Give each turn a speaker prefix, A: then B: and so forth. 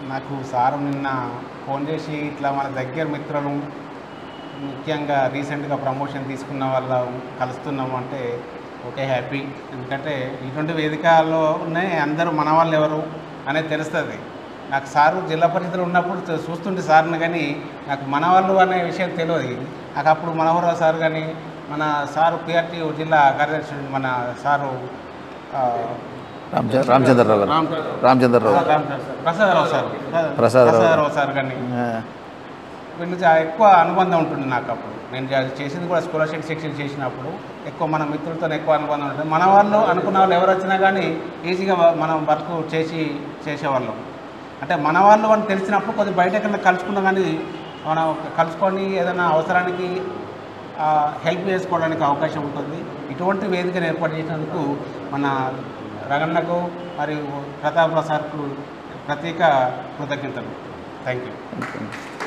A: నాకు సారు నిన్న ఫోన్ చేసి ఇట్లా మన దగ్గర మిత్రులు ముఖ్యంగా రీసెంట్గా ప్రమోషన్ తీసుకున్న వాళ్ళ కలుస్తున్నాము అంటే ఓకే హ్యాపీ ఎందుకంటే ఇటువంటి వేదికల్లో ఉన్నాయి అందరూ మన వాళ్ళు ఎవరు అనేది తెలుస్తుంది నాకు సారు జిల్లా పరిషత్లో ఉన్నప్పుడు చూ- చూస్తుంటే సార్ని కానీ నాకు మన వాళ్ళు అనే విషయం తెలియదు నాకు అప్పుడు మనోహరరావు సార్ కానీ మన సారు పిఆర్టీ జిల్లా కార్యదర్శి మన సారు ఆ,
B: రామచంద్ర రామచంద్రరావు గారు
A: రామ్
B: రామచంద్రరావు
A: ప్రసాదరావు సార్
B: ప్రసాదరావు.
A: ప్రసాదరావు సార్ కానీ
B: ఆ,
A: వీళ్ళు చాలా ఎక్కువ అనుబంధం ఉంటుంది నాకు అప్పుడు నేను చే- చేసింది కూడా స్కాలర్షిప్ సెక్షన్ చేసినప్పుడు ఎక్కువ మన మిత్రులతో ఎక్కువ అనుబంధం ఉంటుంది మన వాళ్ళు అనుకున్న వాళ్ళు ఎవరు వచ్చినా కానీ ఈజీగా వ- మనం వర్క్ చేసి చేసేవాళ్ళం అంటే మన వాళ్ళు అని తెలిసినప్పుడు కొద్దిగా బయట ఎక్కడ కలుసుకున్నా కానీ మనం కలుసుకొని ఏదైనా అవసరానికి హెల్ప్ చేసుకోవడానికి అవకాశం ఉంటుంది ఇటువంటి వేదికను ఏర్పాటు చేసినందుకు మన రగన్నకు మరియు ప్రతాప్ సార్కు ప్రత్యేక కృతజ్ఞతలు థ్యాంక్ యూ
B: ఓకే.